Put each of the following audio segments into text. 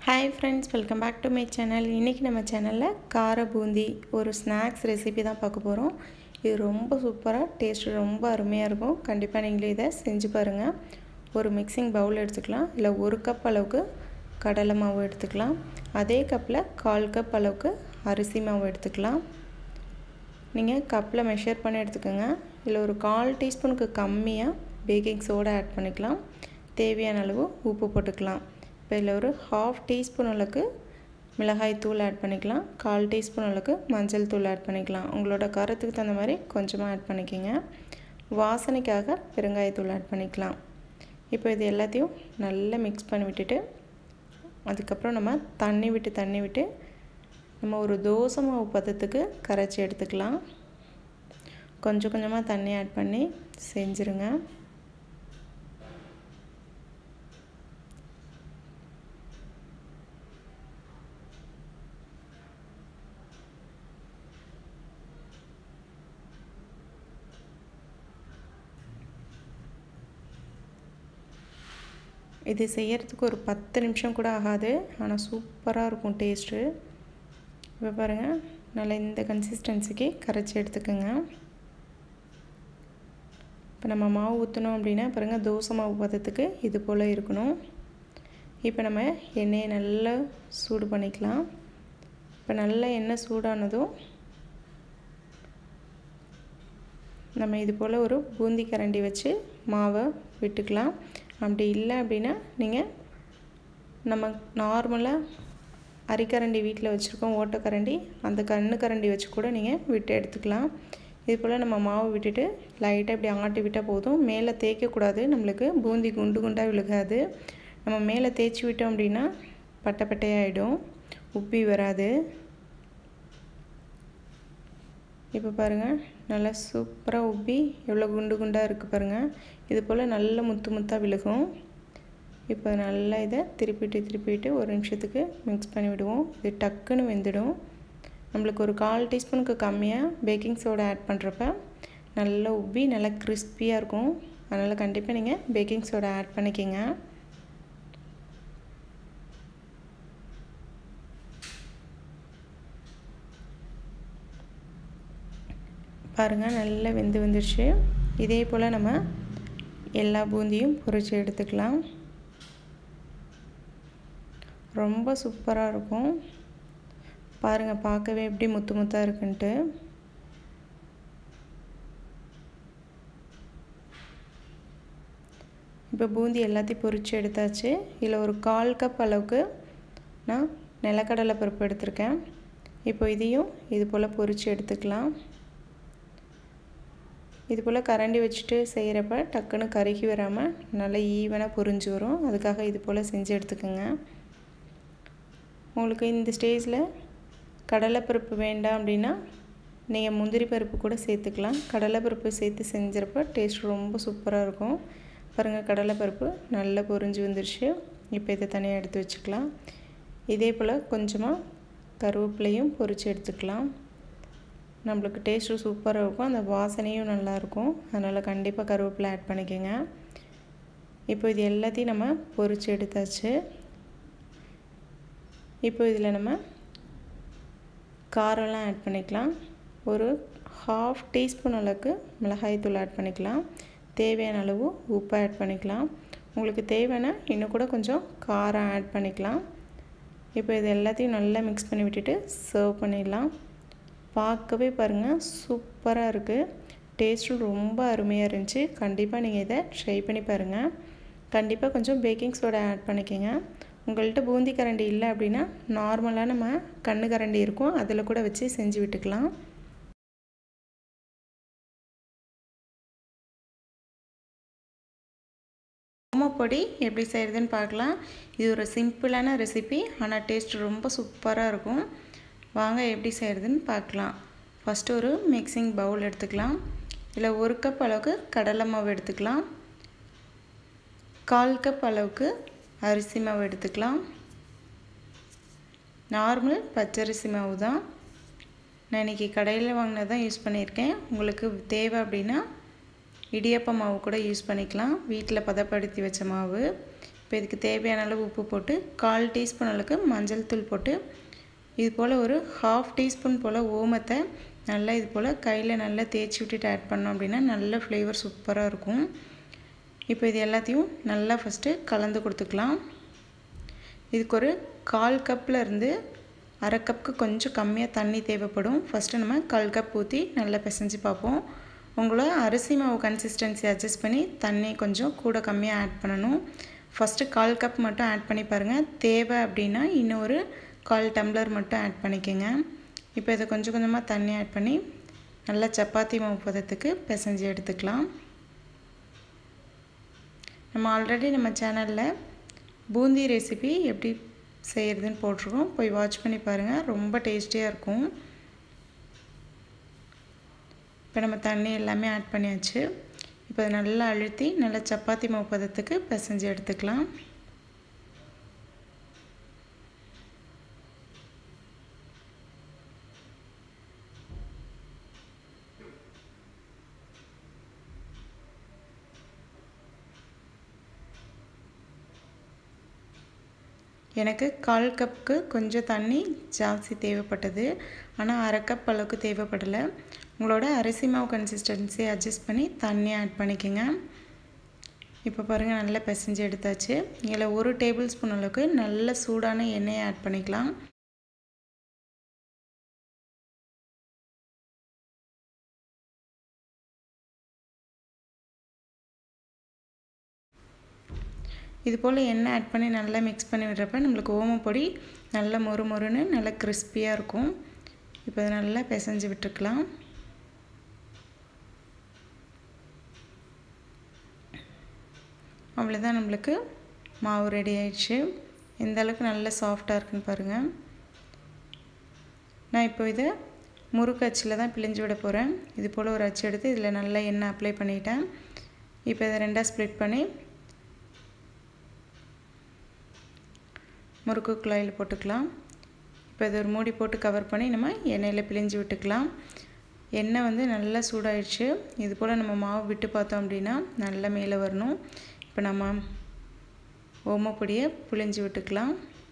hi friends welcome back to my channel இன்றைக்கி நம்ம சேனலில் கார பூந்தி ஒரு ஸ்நாக்ஸ் ரெசிபி தான் பார்க்க போகிறோம் இது ரொம்ப சூப்பராக டேஸ்ட் ரொம்ப அருமையாக இருக்கும் கண்டிப்பாக நீங்களும் இதை செஞ்சு பாருங்கள் ஒரு மிக்சிங் பவுல் எடுத்துக்கலாம் இல்லை ஒரு கப் அளவுக்கு கடலை மாவு எடுத்துக்கலாம் அதே கப்பில் கால் கப் அளவுக்கு அரிசி மாவு எடுத்துக்கலாம் நீங்கள் கப்பில் மெஷர் பண்ணி எடுத்துக்கோங்க இதில் ஒரு கால் டீஸ்பூனுக்கு கம்மியாக பேக்கிங் சோடா ஆட் பண்ணிக்கலாம் தேவையான அளவு உப்பு போட்டுக்கலாம் இப்போ இதில் ஒரு ஹாஃப் டீஸ்பூன் அளவுக்கு மிளகாய் தூள் ஆட் பண்ணிக்கலாம் கால் டீஸ்பூன் அளவுக்கு மஞ்சள் தூள் ஆட் பண்ணிக்கலாம் உங்களோட காரத்துக்கு தகுந்த மாதிரி கொஞ்சமாக ஆட் பண்ணிக்கோங்க வாசனைக்காக பெருங்காயத்தூள் ஆட் பண்ணிக்கலாம் இப்போ இது எல்லாத்தையும் நல்லா மிக்ஸ் பண்ணி விட்டுட்டு அதுக்கப்புறம் நம்ம தண்ணி விட்டு தண்ணி விட்டு நம்ம ஒரு தோசை மாவு பதத்துக்கு கரைச்சி எடுத்துக்கலாம் கொஞ்சம் கொஞ்சமாக தண்ணி ஆட் பண்ணி செஞ்சுருங்க இது செய்கிறதுக்கு ஒரு பத்து நிமிஷம் கூட ஆகாது ஆனால் சூப்பராக இருக்கும் டேஸ்ட்டு இப்போ பாருங்கள் நல்லா இந்த கன்சிஸ்டன்சிக்கு கரைச்சி எடுத்துக்கோங்க இப்போ நம்ம மாவு ஊற்றணும் அப்படின்னா பாருங்கள் தோசை மாவு பதத்துக்கு இது போல் இருக்கணும் இப்போ நம்ம எண்ணெயை நல்லா சூடு பண்ணிக்கலாம் இப்போ நல்லா எண்ணெய் சூடானதும் நம்ம இது போல் ஒரு பூந்தி கரண்டி வச்சு மாவை விட்டுக்கலாம் அப்படி இல்லை அப்படின்னா நீங்கள் நம்ம நார்மலாக அரிக்கரண்டி வீட்டில் வச்சுருக்கோம் ஓட்டக்கரண்டி அந்த கண்ணு கரண்டி வச்சு கூட நீங்கள் விட்டு எடுத்துக்கலாம் இது போல் நம்ம மாவு விட்டுட்டு லைட்டாக இப்படி ஆட்டி விட்டால் போதும் மேலே தேய்க்கக்கூடாது நம்மளுக்கு பூந்தி குண்டு குண்டாக விழுகாது நம்ம மேலே தேய்ச்சி விட்டோம் அப்படின்னா பட்டை பட்டையாகிடும் உப்பி வராது இப்போ பாருங்கள் நல்லா சூப்பராக உப்பி எவ்வளோ குண்டு குண்டாக இருக்குது பாருங்கள் இது போல் நல்ல முத்து முத்தாக விழுகும் இப்போ நல்லா இதை திருப்பிட்டு திருப்பிட்டு ஒரு நிமிஷத்துக்கு மிக்ஸ் பண்ணி விடுவோம் இது டக்குன்னு வெந்துடும் நம்மளுக்கு ஒரு கால் டீஸ்பூனுக்கு கம்மியாக பேக்கிங் சோடா ஆட் பண்ணுறப்ப நல்லா உப்பி நல்லா கிறிஸ்பியாக இருக்கும் அதனால் கண்டிப்பாக நீங்கள் பேக்கிங் சோடா ஆட் பண்ணிக்கிங்க பாருங்கள் நல்லா வெந்து வந்துடுச்சு இதே போல் நம்ம எல்லா பூந்தியும் பொரித்து எடுத்துக்கலாம் ரொம்ப சூப்பராக இருக்கும் பாருங்கள் பார்க்கவே எப்படி முத்து முத்தாக இருக்குன்ட்டு இப்போ பூந்தி எல்லாத்தையும் பொரித்து எடுத்தாச்சு இதில் ஒரு கால் கப் அளவுக்கு நான் நிலக்கடலை பருப்பு எடுத்திருக்கேன் இப்போ இதையும் இது போல் பொரித்து எடுத்துக்கலாம் இது போல் கரண்டி வச்சுட்டு செய்கிறப்ப டக்குன்னு கருகி வராமல் நல்லா ஈவனாக பொரிஞ்சு வரும் அதுக்காக இது போல் செஞ்சு எடுத்துக்கோங்க உங்களுக்கு இந்த ஸ்டேஜில் கடலைப்பருப்பு வேண்டாம் அப்படின்னா நீங்கள் முந்திரி பருப்பு கூட சேர்த்துக்கலாம் கடலைப்பருப்பு சேர்த்து செஞ்சுறப்ப டேஸ்ட் ரொம்ப சூப்பராக இருக்கும் பாருங்கள் கடலைப்பருப்பு நல்லா பொரிஞ்சு வந்துருச்சு இப்போ இதை தனியாக எடுத்து வச்சுக்கலாம் இதே போல் கொஞ்சமாக கருவேப்பிலையும் பொரித்து எடுத்துக்கலாம் நம்மளுக்கு டேஸ்ட்டும் சூப்பராக இருக்கும் அந்த வாசனையும் நல்லாயிருக்கும் அதனால் கண்டிப்பாக கருவேப்பிலை ஆட் பண்ணிக்கோங்க இப்போ இது எல்லாத்தையும் நம்ம பொரித்து எடுத்தாச்சு இப்போ இதில் நம்ம காரம்லாம் ஆட் பண்ணிக்கலாம் ஒரு ஹாஃப் டீஸ்பூன் அளவுக்கு மிளகாய்த்தூள் ஆட் பண்ணிக்கலாம் தேவையான அளவு உப்பு ஆட் பண்ணிக்கலாம் உங்களுக்கு தேவைன்னா இன்னும் கூட கொஞ்சம் காரம் ஆட் பண்ணிக்கலாம் இப்போ இது எல்லாத்தையும் நல்லா மிக்ஸ் பண்ணி விட்டுட்டு சர்வ் பண்ணிடலாம் பார்க்கவே பாருங்கள் சூப்பராக இருக்குது டேஸ்ட்டும் ரொம்ப அருமையாக இருந்துச்சு கண்டிப்பாக நீங்கள் இதை ட்ரை பண்ணி பாருங்கள் கண்டிப்பாக கொஞ்சம் பேக்கிங் சோடா ஆட் பண்ணிக்கோங்க உங்கள்கிட்ட பூந்தி கரண்டி இல்லை அப்படின்னா நார்மலாக நம்ம கண்ணு கரண்டி இருக்கும் அதில் கூட வச்சு செஞ்சு விட்டுக்கலாம் ஓமப்பொடி எப்படி செய்கிறதுன்னு பார்க்கலாம் இது ஒரு சிம்பிளான ரெசிபி ஆனால் டேஸ்ட் ரொம்ப சூப்பராக இருக்கும் வாங்க எப்படி செய்கிறதுன்னு பார்க்கலாம் ஃபஸ்ட்டு ஒரு மிக்சிங் பவுல் எடுத்துக்கலாம் இதில் ஒரு கப் அளவுக்கு கடலை மாவு எடுத்துக்கலாம் கால் கப் அளவுக்கு அரிசி மாவு எடுத்துக்கலாம் நார்மல் பச்சரிசி மாவு தான் நான் இன்றைக்கி கடையில் வாங்கினது தான் யூஸ் பண்ணியிருக்கேன் உங்களுக்கு தேவை அப்படின்னா இடியப்ப மாவு கூட யூஸ் பண்ணிக்கலாம் வீட்டில் பதப்படுத்தி வச்ச மாவு இப்போ இதுக்கு தேவையான அளவு உப்பு போட்டு கால் டீஸ்பூன் அளவுக்கு மஞ்சள் தூள் போட்டு இது போல் ஒரு ஹாஃப் டீஸ்பூன் போல் ஓமத்தை நல்லா இது போல் கையில் நல்லா தேய்ச்சி விட்டுட்டு ஆட் பண்ணோம் அப்படின்னா நல்ல ஃப்ளேவர் சூப்பராக இருக்கும் இப்போ இது எல்லாத்தையும் நல்லா ஃபஸ்ட்டு கலந்து கொடுத்துக்கலாம் இதுக்கு ஒரு கால் கப்பில் இருந்து அரை கப்புக்கு கொஞ்சம் கம்மியாக தண்ணி தேவைப்படும் ஃபஸ்ட்டு நம்ம கால் கப் ஊற்றி நல்லா பிசைஞ்சு பார்ப்போம் உங்களோட அரிசி மாவு கன்சிஸ்டன்சி அட்ஜஸ்ட் பண்ணி தண்ணி கொஞ்சம் கூட கம்மியாக ஆட் பண்ணணும் ஃபஸ்ட்டு கால் கப் மட்டும் ஆட் பண்ணி பாருங்கள் தேவை அப்படின்னா இன்னும் ஒரு கால் டம்ளர் மட்டும் ஆட் பண்ணிக்கோங்க இப்போ இதை கொஞ்சம் கொஞ்சமாக தண்ணி ஆட் பண்ணி நல்லா சப்பாத்தி மாவு பதத்துக்கு பிசைஞ்சு எடுத்துக்கலாம் நம்ம ஆல்ரெடி நம்ம சேனலில் பூந்தி ரெசிபி எப்படி செய்கிறதுன்னு போட்டிருக்கோம் போய் வாட்ச் பண்ணி பாருங்கள் ரொம்ப டேஸ்டியாக இருக்கும் இப்போ நம்ம தண்ணி எல்லாமே ஆட் பண்ணியாச்சு இப்போ அதை நல்லா அழுத்தி நல்லா சப்பாத்தி மாவு பதத்துக்கு பிசைஞ்சு எடுத்துக்கலாம் எனக்கு கால் கப்புக்கு கொஞ்சம் தண்ணி ஜாஸ்தி தேவைப்பட்டது ஆனால் அரை கப் அளவுக்கு தேவைப்படலை உங்களோட அரிசி மாவு கன்சிஸ்டன்சி அட்ஜஸ்ட் பண்ணி தண்ணி ஆட் பண்ணிக்கோங்க இப்போ பாருங்கள் நல்லா பிசைஞ்சு எடுத்தாச்சு இதில் ஒரு டேபிள் ஸ்பூன் அளவுக்கு நல்ல சூடான எண்ணெயை ஆட் பண்ணிக்கலாம் இது போல் எண்ணெய் ஆட் பண்ணி நல்லா மிக்ஸ் பண்ணி விடுறப்ப நம்மளுக்கு ஓமப்பொடி நல்லா மொறு மொறுன்னு நல்லா கிறிஸ்பியாக இருக்கும் இப்போ அதை நல்லா பிசைஞ்சு விட்டுருக்கலாம் அவ்வளோதான் நம்மளுக்கு மாவு ரெடி ஆயிடுச்சு எந்த அளவுக்கு நல்லா சாஃப்டாக இருக்குன்னு பாருங்கள் நான் இப்போ இதை முறுக்கு அச்சில் தான் பிழிஞ்சு விட போகிறேன் இது போல் ஒரு அச்சு எடுத்து இதில் நல்லா எண்ணெய் அப்ளை பண்ணிட்டேன் இப்போ இதை ரெண்டாக ஸ்ப்ளிட் பண்ணி முறுக்கு குழாயில் போட்டுக்கலாம் இப்போ இது ஒரு மூடி போட்டு கவர் பண்ணி நம்ம எண்ணெயில் பிழிஞ்சு விட்டுக்கலாம் எண்ணெய் வந்து நல்லா சூடாயிடுச்சு இது போல் நம்ம மாவு விட்டு பார்த்தோம் அப்படின்னா நல்லா மேலே வரணும் இப்போ நம்ம ஓமப்பொடியை பிழிஞ்சு விட்டுக்கலாம்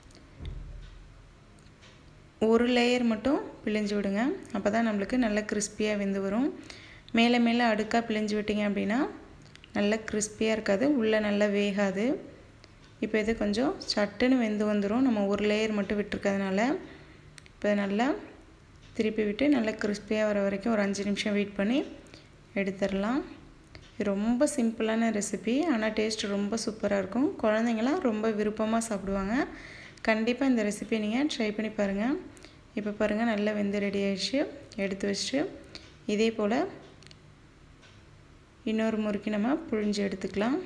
ஒரு லேயர் மட்டும் பிழிஞ்சு விடுங்க அப்போ தான் நம்மளுக்கு நல்லா கிறிஸ்பியாக வெந்து வரும் மேலே மேலே அடுக்காக பிழிஞ்சு விட்டிங்க அப்படின்னா நல்லா கிறிஸ்பியாக இருக்காது உள்ளே நல்லா வேகாது இப்போ இது கொஞ்சம் சட்டுன்னு வெந்து வந்துடும் நம்ம ஒரு லேயர் மட்டும் விட்டுருக்கிறதுனால இப்போ நல்லா திருப்பி விட்டு நல்லா கிறிஸ்பியாக வர வரைக்கும் ஒரு அஞ்சு நிமிஷம் வெயிட் பண்ணி எடுத்துடலாம் இது ரொம்ப சிம்பிளான ரெசிபி ஆனால் டேஸ்ட் ரொம்ப சூப்பராக இருக்கும் குழந்தைங்களாம் ரொம்ப விருப்பமாக சாப்பிடுவாங்க கண்டிப்பாக இந்த ரெசிபி நீங்கள் ட்ரை பண்ணி பாருங்கள் இப்போ பாருங்கள் நல்லா வெந்து ரெடி ஆயிடுச்சு எடுத்து வச்சுட்டு இதே போல் இன்னொரு முறுக்கி நம்ம புழிஞ்சு எடுத்துக்கலாம்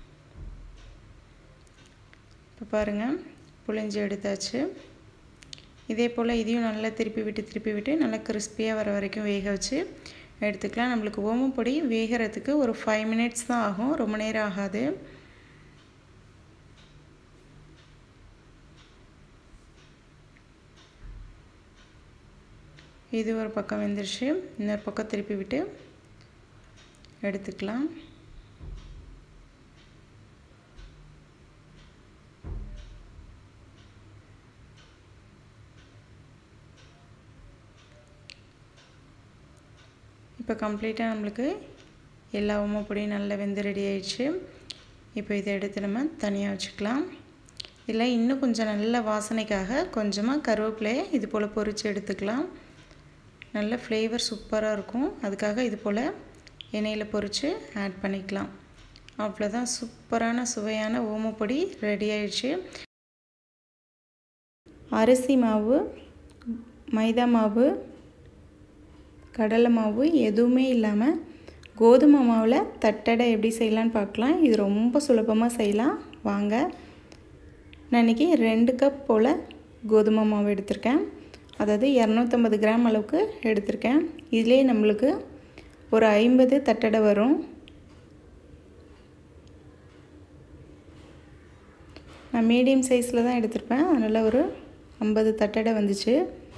இப்போ பாருங்கள் புழிஞ்சு எடுத்தாச்சு இதே போல் இதையும் நல்லா திருப்பி விட்டு திருப்பி விட்டு நல்லா கிறிஸ்பியாக வர வரைக்கும் வேக வச்சு எடுத்துக்கலாம் நம்மளுக்கு ஓமப்பொடி வேகிறதுக்கு ஒரு ஃபைவ் மினிட்ஸ் தான் ஆகும் ரொம்ப நேரம் ஆகாது இது ஒரு பக்கம் வெந்துருச்சு இன்னொரு பக்கம் திருப்பி விட்டு எடுத்துக்கலாம் இப்போ கம்ப்ளீட்டாக நம்மளுக்கு எல்லா உமப்பொடியும் நல்லா வெந்து ரெடி ஆயிடுச்சு இப்போ இதை எடுத்து நம்ம தனியாக வச்சுக்கலாம் இல்லை இன்னும் கொஞ்சம் நல்ல வாசனைக்காக கொஞ்சமாக கருவேப்பிலையை இது போல் பொரித்து எடுத்துக்கலாம் நல்ல ஃப்ளேவர் சூப்பராக இருக்கும் அதுக்காக இது போல் எண்ணெயில் பொரித்து ஆட் பண்ணிக்கலாம் அவ்வளோதான் சூப்பரான சுவையான ஓமப்பொடி ரெடி ஆயிடுச்சு அரிசி மாவு மைதா மாவு கடலை மாவு எதுவுமே இல்லாமல் கோதுமை மாவில் தட்டடை எப்படி செய்யலான்னு பார்க்கலாம் இது ரொம்ப சுலபமாக செய்யலாம் வாங்க நான் இன்றைக்கி ரெண்டு கப் போல் கோதுமை மாவு எடுத்திருக்கேன் அதாவது இரநூத்தம்பது கிராம் அளவுக்கு எடுத்திருக்கேன் இதிலே நம்மளுக்கு ஒரு ஐம்பது தட்டடை வரும் நான் மீடியம் சைஸில் தான் எடுத்திருப்பேன் அதனால் ஒரு ஐம்பது தட்டடை வந்துச்சு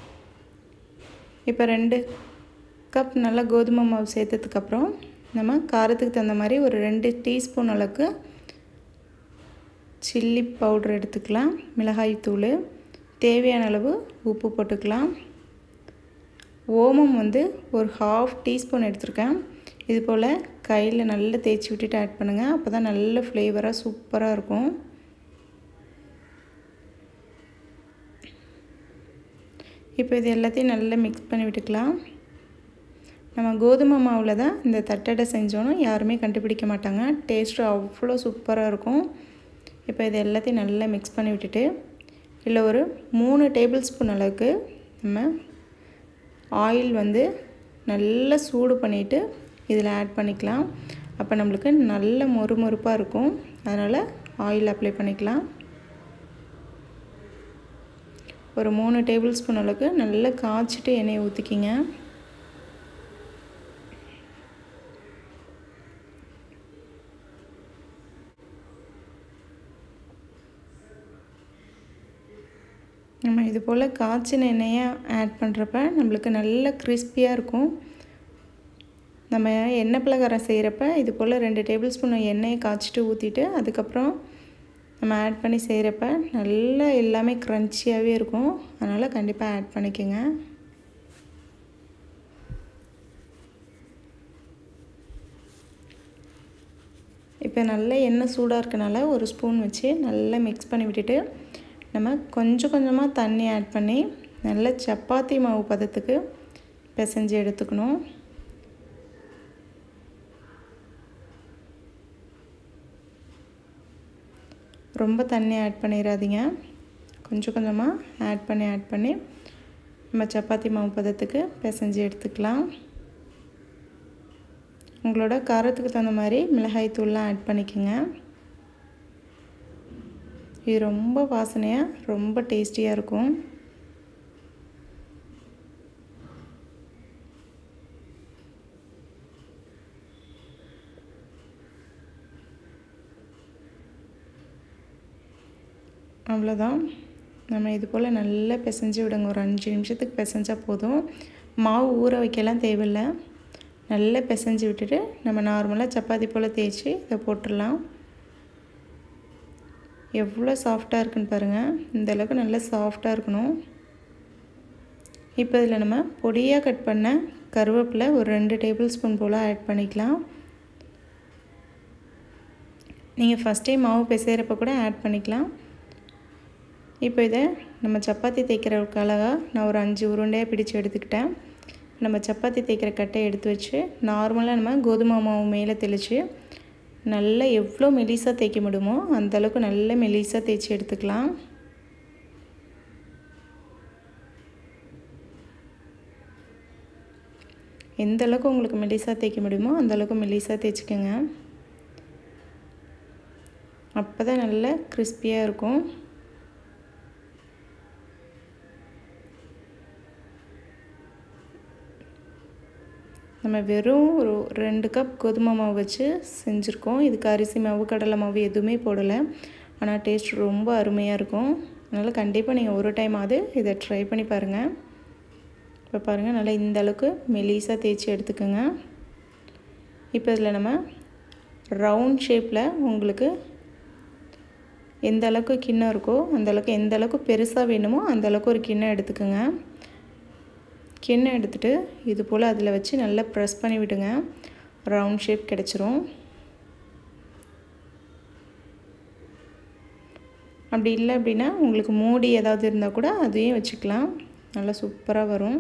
இப்போ ரெண்டு கப் நல்லா கோதுமை மாவு சேர்த்ததுக்கப்புறம் நம்ம காரத்துக்கு தகுந்த மாதிரி ஒரு ரெண்டு டீஸ்பூன் அளவுக்கு சில்லி பவுட்ரு எடுத்துக்கலாம் மிளகாய் தூள் தேவையான அளவு உப்பு போட்டுக்கலாம் ஓமம் வந்து ஒரு ஹாஃப் டீஸ்பூன் எடுத்திருக்கேன் இது போல் கையில் நல்லா தேய்ச்சி விட்டுட்டு ஆட் பண்ணுங்கள் அப்போ தான் நல்ல ஃப்ளேவராக சூப்பராக இருக்கும் இப்போ இது எல்லாத்தையும் நல்லா மிக்ஸ் பண்ணி விட்டுக்கலாம் நம்ம கோதுமை மாவில் தான் இந்த தட்டடை செஞ்சோன்னா யாருமே கண்டுபிடிக்க மாட்டாங்க டேஸ்ட்டு அவ்வளோ சூப்பராக இருக்கும் இப்போ இது எல்லாத்தையும் நல்லா மிக்ஸ் பண்ணி விட்டுட்டு இல்லை ஒரு மூணு டேபிள் ஸ்பூன் அளவுக்கு நம்ம ஆயில் வந்து நல்லா சூடு பண்ணிவிட்டு இதில் ஆட் பண்ணிக்கலாம் அப்போ நம்மளுக்கு நல்ல மொறுமொறுப்பாக இருக்கும் அதனால் ஆயில் அப்ளை பண்ணிக்கலாம் ஒரு மூணு டேபிள் ஸ்பூன் அளவுக்கு நல்லா காய்ச்சிட்டு எண்ணெயை ஊற்றிக்கிங்க நம்ம இது போல் காய்ச்சின எண்ணெயை ஆட் பண்ணுறப்ப நம்மளுக்கு நல்ல கிறிஸ்பியாக இருக்கும் நம்ம எண்ணெய் பலகாரம் செய்கிறப்ப இது போல் ரெண்டு டேபிள் ஸ்பூன் எண்ணெயை காய்ச்சிட்டு ஊற்றிட்டு அதுக்கப்புறம் நம்ம ஆட் பண்ணி செய்கிறப்ப நல்லா எல்லாமே க்ரன்ச்சியாகவே இருக்கும் அதனால் கண்டிப்பாக ஆட் பண்ணிக்கோங்க இப்போ நல்லா எண்ணெய் சூடாக இருக்கனால ஒரு ஸ்பூன் வச்சு நல்லா மிக்ஸ் பண்ணி விட்டுட்டு நம்ம கொஞ்சம் கொஞ்சமாக தண்ணி ஆட் பண்ணி நல்லா சப்பாத்தி மாவு பதத்துக்கு பிசைஞ்சு எடுத்துக்கணும் ரொம்ப தண்ணி ஆட் பண்ணிடாதீங்க கொஞ்சம் கொஞ்சமாக ஆட் பண்ணி ஆட் பண்ணி நம்ம சப்பாத்தி மாவு பதத்துக்கு பிசைஞ்சு எடுத்துக்கலாம் உங்களோட காரத்துக்கு தகுந்த மாதிரி மிளகாய் தூள்லாம் ஆட் பண்ணிக்கோங்க இது ரொம்ப வாசனையாக ரொம்ப டேஸ்டியாக இருக்கும் அவ்வளோதான் நம்ம இது போல் நல்லா பிசைஞ்சு விடுங்க ஒரு அஞ்சு நிமிஷத்துக்கு பிசைஞ்சால் போதும் மாவு ஊற வைக்கலாம் தேவையில்லை நல்லா பிசைஞ்சு விட்டுட்டு நம்ம நார்மலாக சப்பாத்தி போல் தேய்ச்சி இதை போட்டுடலாம் எவ்வளோ சாஃப்டாக இருக்குன்னு பாருங்கள் இந்த அளவுக்கு நல்லா சாஃப்டாக இருக்கணும் இப்போ இதில் நம்ம பொடியாக கட் பண்ண கருவேப்பிலை ஒரு ரெண்டு டேபிள் ஸ்பூன் போல் ஆட் பண்ணிக்கலாம் நீங்கள் ஃபஸ்ட் டைம் மாவு பிசைகிறப்ப கூட ஆட் பண்ணிக்கலாம் இப்போ இதை நம்ம சப்பாத்தி தேய்க்கிறதுக்கு அழகாக நான் ஒரு அஞ்சு உருண்டையாக பிடிச்சி எடுத்துக்கிட்டேன் நம்ம சப்பாத்தி தேய்க்கிற கட்டையை எடுத்து வச்சு நார்மலாக நம்ம கோதுமை மாவு மேலே தெளித்து நல்லா எவ்வளோ மெலிசாக தேய்க்க முடியுமோ அந்தளவுக்கு நல்ல மெலிசாக தேய்ச்சி எடுத்துக்கலாம் எந்த அளவுக்கு உங்களுக்கு மெலிசாக தேய்க்க முடியுமோ அந்தளவுக்கு மெலிசாக தேய்ச்சிக்கோங்க அப்போ தான் நல்ல கிறிஸ்பியாக இருக்கும் நம்ம வெறும் ஒரு ரெண்டு கப் கோதுமை மாவு வச்சு செஞ்சுருக்கோம் இதுக்கு அரிசி மாவு கடலை மாவு எதுவுமே போடலை ஆனால் டேஸ்ட் ரொம்ப அருமையாக இருக்கும் அதனால் கண்டிப்பாக நீங்கள் ஒரு டைமாவது இதை ட்ரை பண்ணி பாருங்கள் இப்போ பாருங்கள் நல்லா இந்த அளவுக்கு மெலிசாக தேய்ச்சி எடுத்துக்கோங்க இப்போ இதில் நம்ம ரவுண்ட் ஷேப்பில் உங்களுக்கு எந்த அளவுக்கு கிண்ணம் இருக்கோ அந்த அளவுக்கு எந்த அளவுக்கு பெருசாக வேணுமோ அந்த அளவுக்கு ஒரு கிண்ணம் எடுத்துக்கோங்க கிண்ணம் எடுத்துகிட்டு இது போல் அதில் வச்சு நல்லா ப்ரெஸ் பண்ணி விடுங்க ரவுண்ட் ஷேப் கிடச்சிரும் அப்படி இல்லை அப்படின்னா உங்களுக்கு மூடி ஏதாவது இருந்தால் கூட அதையும் வச்சுக்கலாம் நல்லா சூப்பராக வரும்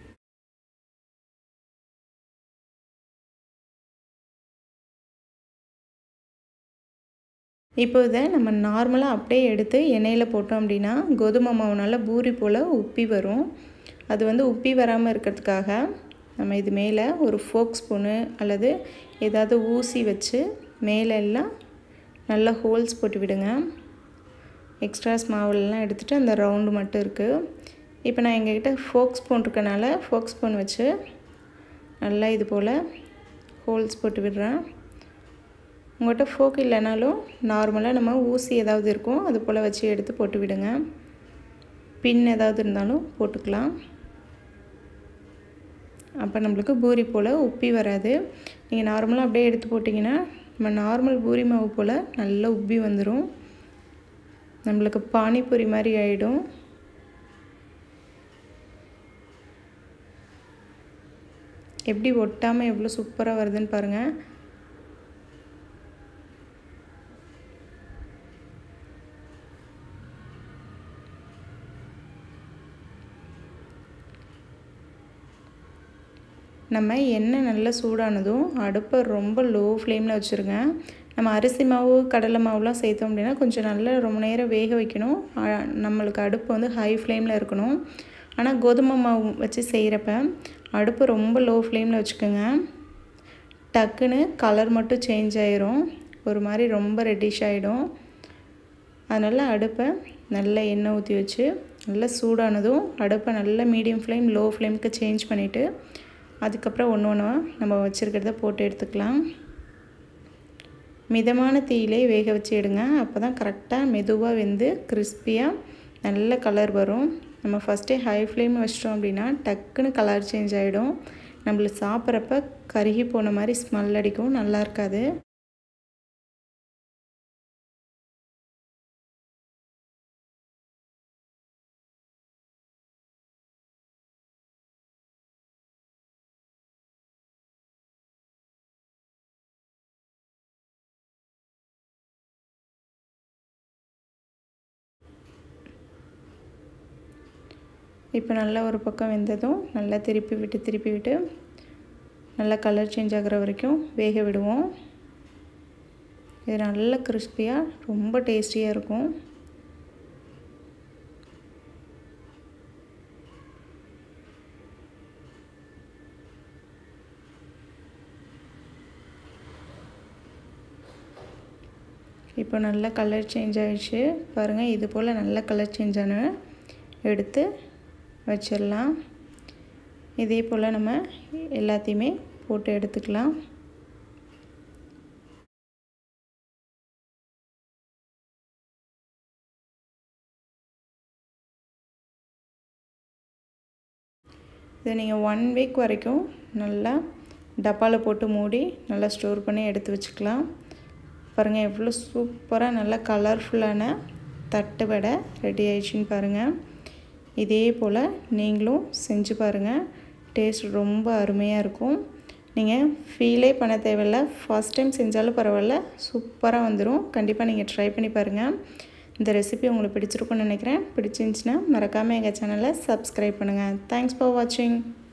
இப்போ இதை நம்ம நார்மலாக அப்படியே எடுத்து எண்ணெயில் போட்டோம் அப்படின்னா கோதுமை மாவுனால பூரி போல் உப்பி வரும் அது வந்து உப்பி வராமல் இருக்கிறதுக்காக நம்ம இது மேலே ஒரு ஃபோக் ஸ்பூனு அல்லது ஏதாவது ஊசி வச்சு மேலே எல்லாம் நல்லா ஹோல்ஸ் போட்டு விடுங்க எக்ஸ்ட்ராஸ் மாவுலலாம் எடுத்துகிட்டு அந்த ரவுண்டு மட்டும் இருக்குது இப்போ நான் எங்ககிட்ட ஃபோக் ஸ்பூன் இருக்கனால ஃபோக் ஸ்பூன் வச்சு நல்லா இது போல் ஹோல்ஸ் போட்டு விடுறேன் உங்கள்கிட்ட ஃபோக் இல்லைனாலும் நார்மலாக நம்ம ஊசி ஏதாவது இருக்கும் அது போல் வச்சு எடுத்து போட்டு விடுங்க பின் ஏதாவது இருந்தாலும் போட்டுக்கலாம் அப்போ நம்மளுக்கு பூரி போல் உப்பி வராது நீங்கள் நார்மலாக அப்படியே எடுத்து போட்டிங்கன்னா நம்ம நார்மல் பூரி மாவு போல் நல்லா உப்பி வந்துடும் நம்மளுக்கு பானிபூரி மாதிரி ஆகிடும் எப்படி ஒட்டாமல் எவ்வளோ சூப்பராக வருதுன்னு பாருங்கள் நம்ம எண்ணெய் நல்லா சூடானதும் அடுப்பை ரொம்ப லோ ஃப்ளேமில் வச்சுருங்க நம்ம அரிசி மாவு கடலை மாவுலாம் சேர்த்தோம் அப்படின்னா கொஞ்சம் நல்லா ரொம்ப நேரம் வேக வைக்கணும் நம்மளுக்கு அடுப்பு வந்து ஹை ஃப்ளேமில் இருக்கணும் ஆனால் கோதுமை மாவு வச்சு செய்கிறப்ப அடுப்பு ரொம்ப லோ ஃப்ளேமில் வச்சுக்கோங்க டக்குன்னு கலர் மட்டும் சேஞ்ச் ஆயிரும் ஒரு மாதிரி ரொம்ப ரெட்டிஷ் ஆகிடும் அதனால் அடுப்பை நல்லா எண்ணெய் ஊற்றி வச்சு நல்லா சூடானதும் அடுப்பை நல்லா மீடியம் ஃப்ளேம் லோ ஃப்ளேமுக்கு சேஞ்ச் பண்ணிவிட்டு அதுக்கப்புறம் ஒன்று ஒன்றா நம்ம வச்சுருக்கிறத போட்டு எடுத்துக்கலாம் மிதமான தீயிலே வேக வச்சு எடுங்க அப்போ தான் கரெக்டாக மெதுவாக வெந்து கிறிஸ்பியாக நல்ல கலர் வரும் நம்ம ஃபஸ்ட்டே ஹை ஃப்ளேம் வச்சிட்டோம் அப்படின்னா டக்குன்னு கலர் சேஞ்ச் ஆகிடும் நம்மளுக்கு சாப்பிட்றப்ப கருகி போன மாதிரி ஸ்மெல் அடிக்கும் நல்லா இருக்காது இப்போ நல்லா ஒரு பக்கம் வெந்ததும் நல்லா திருப்பி விட்டு திருப்பி விட்டு நல்லா கலர் சேஞ்ச் ஆகிற வரைக்கும் வேக விடுவோம் இது நல்ல கிறிஸ்பியாக ரொம்ப டேஸ்டியாக இருக்கும் இப்போ நல்லா கலர் சேஞ்ச் ஆகிடுச்சு பாருங்கள் இது போல் நல்ல கலர் சேஞ்ச் ஆன எடுத்து வச்சிடலாம் இதே போல் நம்ம எல்லாத்தையுமே போட்டு எடுத்துக்கலாம் இதை நீங்கள் ஒன் வீக் வரைக்கும் நல்லா டப்பாவில் போட்டு மூடி நல்லா ஸ்டோர் பண்ணி எடுத்து வச்சுக்கலாம் பாருங்கள் எவ்வளோ சூப்பராக நல்லா கலர்ஃபுல்லான தட்டு வடை ரெடி ஆயிடுச்சுன்னு பாருங்கள் இதே போல் நீங்களும் செஞ்சு பாருங்கள் டேஸ்ட் ரொம்ப அருமையாக இருக்கும் நீங்கள் ஃபீலே பண்ண தேவையில்ல ஃபஸ்ட் டைம் செஞ்சாலும் பரவாயில்ல சூப்பராக வந்துடும் கண்டிப்பாக நீங்கள் ட்ரை பண்ணி பாருங்கள் இந்த ரெசிபி உங்களுக்கு பிடிச்சிருக்குன்னு நினைக்கிறேன் பிடிச்சிருந்துச்சின்னா மறக்காமல் எங்கள் சேனலை சப்ஸ்கிரைப் பண்ணுங்கள் தேங்க்ஸ் ஃபார் வாட்சிங்